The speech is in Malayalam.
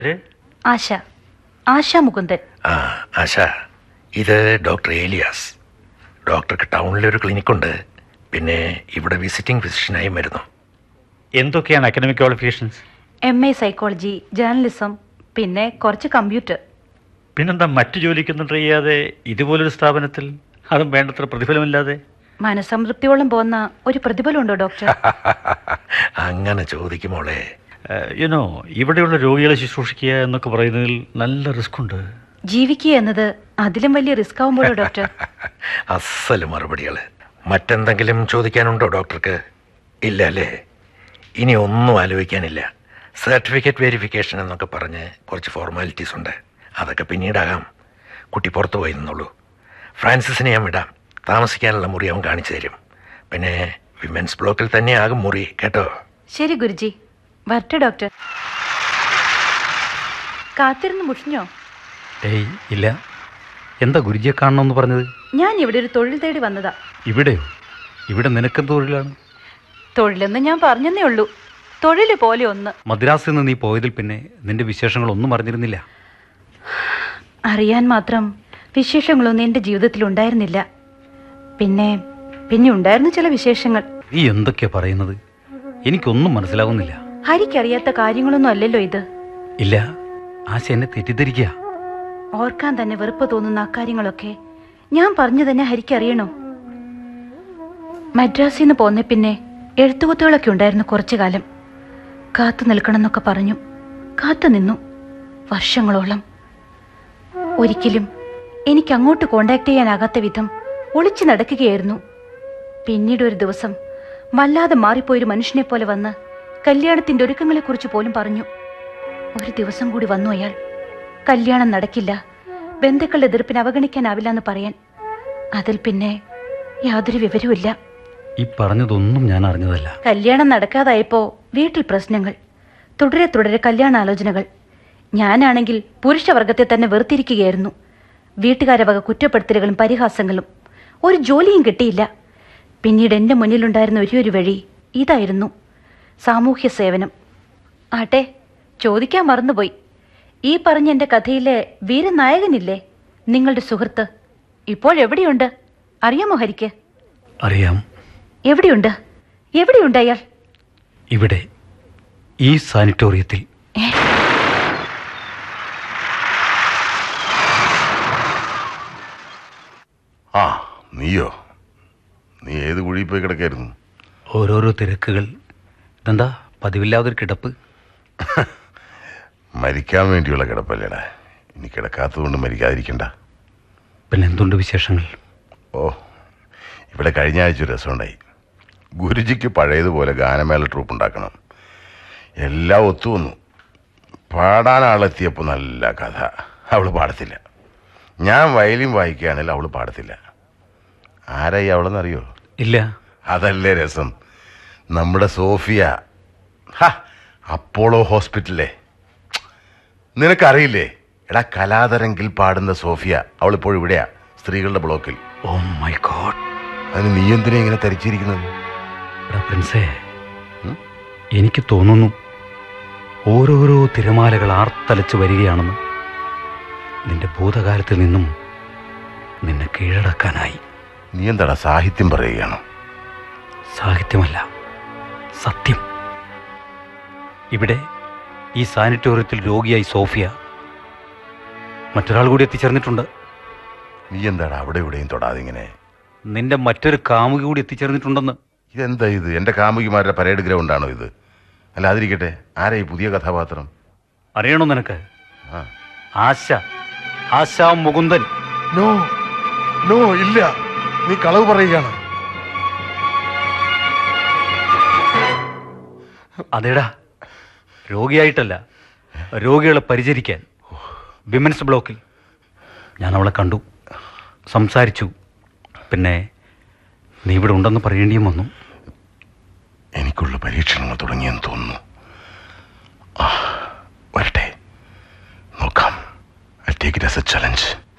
പേര്? ആശ ആശ മുകുന്ദൻ ആ ആശ ഇത് ഡോക്ടർ ഏലിയാസ് ഡോക്ടർക്ക് ടൗണിലൊരു ക്ലിനിക്കുണ്ട് പിന്നെ ഇവിടെ വിസിറ്റിംഗ് ഫിസിഷ്യനായും വരുന്നു എന്തൊക്കെയാണ് academic qualifications M A psychology journalism പിന്നെ കുറച്ച് കമ്പ്യൂട്ടർ പിന്നെന്താ മറ്റു ജോലിക്കൊന്നും ട്രൈ ചെയ്യാതെ ഇതുപോലൊരു സ്ഥാപനത്തിൽ അതും വേണ്ടത്ര പ്രതിഫലമില്ലാതെ മനസംതൃപ്തിയോളം പോകുന്ന ഒരു പ്രതിഫലമുണ്ടോ ഡോക്ടർ അങ്ങനെ ചോദിക്കുമോളെ യുനോ ഇവിടെയുള്ള രോഗികളെ ശുശ്രൂഷിക്കുക എന്നൊക്കെ പറയുന്നതിൽ നല്ല റിസ്ക് ഉണ്ട് ജീവിക്കുക എന്നത് അതിലും വലിയ റിസ്ക് ആവുമ്പോഴോ ഡോക്ടർ അസല് മറുപടികൾ മറ്റെന്തെങ്കിലും ചോദിക്കാനുണ്ടോ ഡോക്ടർക്ക് ഇല്ല അല്ലേ ഇനി ഒന്നും ആലോചിക്കാനില്ല സർട്ടിഫിക്കറ്റ് വെരിഫിക്കേഷൻ എന്നൊക്കെ പറഞ്ഞ് കുറച്ച് ഫോർമാലിറ്റീസ് ഉണ്ട് അതൊക്കെ പിന്നീടാകാം കുട്ടി പുറത്തു പോയി നിന്നുള്ളൂ ഫ്രാൻസിസിനെ ഞാൻ വിടാം താമസിക്കാനുള്ള മുറി അവൻ കാണിച്ചു തരും പിന്നെ വിമൻസ് ബ്ലോക്കിൽ തന്നെയാകും മുറി കേട്ടോ ശരി ഗുരുജി വരട്ടെ ഡോക്ടർ കാത്തിരുന്ന് മുഷിഞ്ഞോ ഏയ് ഇല്ല എന്താ ഗുരുജിയെ കാണണമെന്ന് പറഞ്ഞത് ഞാൻ ഇവിടെ ഒരു തൊഴിൽ തേടി വന്നതാ ഇവിടെയോ ഇവിടെ നിനക്കെന്ത് തൊഴിലാണ് തൊഴിലെന്ന് ഞാൻ പറഞ്ഞെന്നേ ഉള്ളൂ തൊഴിൽ പോലെ ഒന്ന് മദ്രാസിൽ നിന്ന് നീ പോയതിൽ പിന്നെ നിന്റെ വിശേഷങ്ങളൊന്നും അറിഞ്ഞിരുന്നില്ല അറിയാൻ മാത്രം വിശേഷങ്ങളൊന്നും എൻ്റെ ജീവിതത്തിൽ ഉണ്ടായിരുന്നില്ല പിന്നെ പിന്നെ ഉണ്ടായിരുന്നു ചില വിശേഷങ്ങൾ നീ എന്തൊക്കെയാ പറയുന്നത് എനിക്കൊന്നും മനസ്സിലാവുന്നില്ല ഹരിക്കറിയാത്ത കാര്യങ്ങളൊന്നും അല്ലല്ലോ ഇത് ഇല്ല ആശ എന്നെ തെറ്റിദ്ധരിക്കുക ഓർക്കാൻ തന്നെ വെറുപ്പ് തോന്നുന്ന അക്കാര്യങ്ങളൊക്കെ ഞാൻ പറഞ്ഞു തന്നെ ഹരിക്കറിയണോ മദ്രാസിൽ നിന്ന് പോന്നെ പിന്നെ എഴുത്തുകുത്തുകളൊക്കെ ഉണ്ടായിരുന്നു കുറച്ചു കാലം കാത്തു നിൽക്കണമെന്നൊക്കെ പറഞ്ഞു കാത്തു നിന്നു വർഷങ്ങളോളം ഒരിക്കലും എനിക്ക് അങ്ങോട്ട് കോണ്ടാക്ട് ചെയ്യാനാകാത്ത വിധം ഒളിച്ചു നടക്കുകയായിരുന്നു പിന്നീട് ഒരു ദിവസം വല്ലാതെ മാറിപ്പോയൊരു മനുഷ്യനെ പോലെ വന്ന് കല്യാണത്തിന്റെ ഒരുക്കങ്ങളെക്കുറിച്ച് പോലും പറഞ്ഞു ഒരു ദിവസം കൂടി വന്നു അയാൾ കല്യാണം നടക്കില്ല ബന്ധുക്കളുടെ എതിർപ്പിന് അവഗണിക്കാനാവില്ല എന്ന് പറയാൻ അതിൽ പിന്നെ യാതൊരു വിവരവുമില്ല ഈ പറഞ്ഞതൊന്നും ഞാൻ അറിഞ്ഞതല്ല കല്യാണം നടക്കാതായപ്പോ വീട്ടിൽ പ്രശ്നങ്ങൾ തുടരെ തുടരെ കല്യാണാലോചനകൾ ഞാനാണെങ്കിൽ പുരുഷവർഗത്തെ തന്നെ വെറുത്തിരിക്കുകയായിരുന്നു വീട്ടുകാരെ വക കുറ്റപ്പെടുത്തലുകളും പരിഹാസങ്ങളും ഒരു ജോലിയും കിട്ടിയില്ല പിന്നീട് എൻ്റെ മുന്നിലുണ്ടായിരുന്ന ഒരേ ഒരു വഴി ഇതായിരുന്നു സാമൂഹ്യ സേവനം ആട്ടെ ചോദിക്കാൻ മറന്നുപോയി ഈ പറഞ്ഞ എൻ്റെ കഥയിലെ വീരനായകനില്ലേ നിങ്ങളുടെ സുഹൃത്ത് ഇപ്പോഴെവിടെയുണ്ട് അറിയാമോ ഹരിക്ക് അറിയാം എവിടെയുണ്ട് എവിടെയുണ്ട് അയാൾ ഇവിടെ ഈ സാനിറ്റോറിയത്തിൽ ഏ? ആ നീയോ നീ ഏത് കുഴിയിൽ പോയി കിടക്കായിരുന്നു ഓരോരോ തിരക്കുകൾ ഇതെന്താ പതിവില്ലാതൊരു കിടപ്പ് മരിക്കാൻ വേണ്ടിയുള്ള കിടപ്പല്ലേടാ ഇനി കിടക്കാത്തതുകൊണ്ട് മരിക്കാതിരിക്കണ്ട പിന്നെ എന്തുണ്ട് വിശേഷങ്ങൾ ഓ ഇവിടെ കഴിഞ്ഞ ആഴ്ച ഒരു രസമുണ്ടായി ഗുരുജിക്ക് പഴയതുപോലെ ഗാനമേള ട്രൂപ്പ് ഉണ്ടാക്കണം എല്ലാം ഒത്തുവന്നു പാടാൻ ആളെത്തിയപ്പോൾ നല്ല കഥ അവൾ പാടത്തില്ല ഞാൻ വയലിൻ വായിക്കുകയാണെങ്കിൽ അവൾ പാടത്തില്ല ആരായി അവളെന്നറിയോ ഇല്ല അതല്ലേ രസം നമ്മുടെ സോഫിയ ഹ, അപ്പോളോ ഹോസ്പിറ്റലിലെ നിനക്കറിയില്ലേ എടാ കലാതരങ്കിൽ പാടുന്ന സോഫിയ അവളിപ്പോൾ ഇവിടെയാ സ്ത്രീകളുടെ ബ്ലോക്കിൽ ഓ മൈ ഗോഡ് അതിന് നീ എന്തിനാ ഇങ്ങനെ തരിച്ചിരിക്കുന്നത് എടാ പ്രിൻസേ എനിക്ക് തോന്നുന്നു ഓരോരോ തിരമാലകൾ ആർത്തലച്ച് വരികയാണെന്ന് നിന്റെ ഭൂതകാലത്തിൽ നിന്നും നിന്നെ കീഴടക്കാനായി നീ എന്താടാ സാഹിത്യം പറയുകയാണോ സാഹിത്യമല്ല സത്യം ഇവിടെ ഈ സാനിറ്റോറിയത്തിൽ രോഗിയായി സോഫിയ മറ്റൊരാൾ കൂടി എത്തിച്ചേർന്നിട്ടുണ്ട് നീ എന്താടാ അവിടെ ഇവിടെയും തൊടാതെ ഇങ്ങനെ നിന്റെ മറ്റൊരു കാമുകി കൂടി എത്തിച്ചേർന്നിട്ടുണ്ടെന്ന് ഇതെന്താ ഇത് എൻ്റെ കാമുകിമാരുടെ പരേഡ് ഗ്രൗണ്ടാണോ ഇത് അല്ല അതിരിക്കട്ടെ ആരാ ഈ പുതിയ കഥാപാത്രം അറിയണോ നിനക്ക് ആ ആശ ആശ മുകുന്ദൻ നോ നോ ഇല്ല നീ കളവ് പറയുകയാണ് അതേടാ രോഗിയായിട്ടല്ല രോഗികളെ പരിചരിക്കാൻ വിമൻസ് ബ്ലോക്കിൽ ഞാൻ അവളെ കണ്ടു സംസാരിച്ചു പിന്നെ നീ ഇവിടെ ഉണ്ടെന്ന് പറയേണ്ടിയും വന്നു എനിക്കുള്ള പരീക്ഷണങ്ങൾ തുടങ്ങിയെന്ന് തോന്നുന്നു ആ, വരട്ടെ നോക്കാം I take it as a challenge